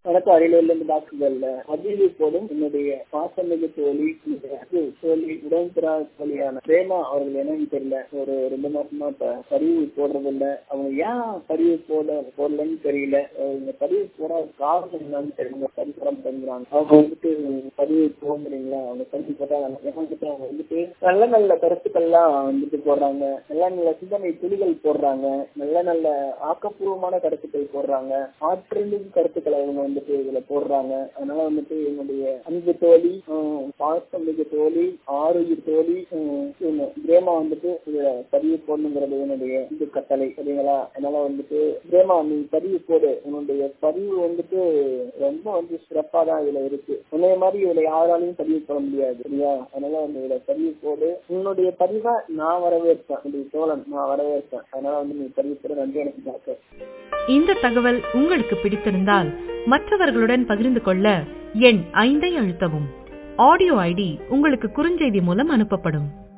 வணக்கம் அரியலூர்ல இருந்து டாக்டர்கள்ல பதிவு போடும் என்னுடைய பாசமிகு தோழி இது தோழி உடன்புறா தோழியான பிரேமா அவர்கள் என்னன்னு தெரியல ஒரு ரெண்டு மாசமா இப்ப பதிவு போடுறது இல்ல அவங்க ஏன் பதிவு போட போடலன்னு தெரியல அவங்க பதிவு போடாத காரணம் என்னன்னு தெரியல பதிவு போட மாட்டேங்கிறாங்க அவங்க வந்துட்டு பதிவு போகிறீங்களா அவங்க பதிவு போட்டா வந்துட்டு அவங்க வந்துட்டு நல்ல நல்ல கருத்துக்கள்லாம் வந்துட்டு போடுறாங்க நல்ல நல்ல சிந்தனை துளிகள் போடுறாங்க நல்ல நல்ல ஆக்கப்பூர்வமான கருத்துக்கள் போடுறாங்க ஆற்றலின் கருத்துக்களை அவங்க வந்துட்டு இதுல போடுறாங்க அதனால வந்துட்டு என்னுடைய அன்பு தோழி பாசம் மிகு தோழி ஆரோக்கிய தோழி இவங்க பிரேமா வந்துட்டு இதுல பதிவு போடணுங்கிறது என்னுடைய இது கட்டளை சரிங்களா அதனால வந்துட்டு பிரேமா நீ பதிவு போடு உன்னுடைய பதிவு வந்துட்டு ரொம்ப வந்து சிறப்பா தான் இதுல இருக்கு உன்னைய மாதிரி இதுல யாராலையும் பதிவு போட முடியாது சரியா அதனால வந்து இதுல பதிவு போடு உன்னுடைய பதிவை நான் வரவேற்பேன் உன்னுடைய தோழன் நான் வரவேற்பேன் அதனால வந்து நீ பதிவு போட நன்றி எனக்கு டாக்டர் இந்த தகவல் உங்களுக்கு பிடித்திருந்தால் மற்றவர்களுடன் பகிர்ந்து கொள்ள எண் ஐந்தை அழுத்தவும் ஆடியோ ஐடி உங்களுக்கு குறுஞ்செய்தி மூலம் அனுப்பப்படும்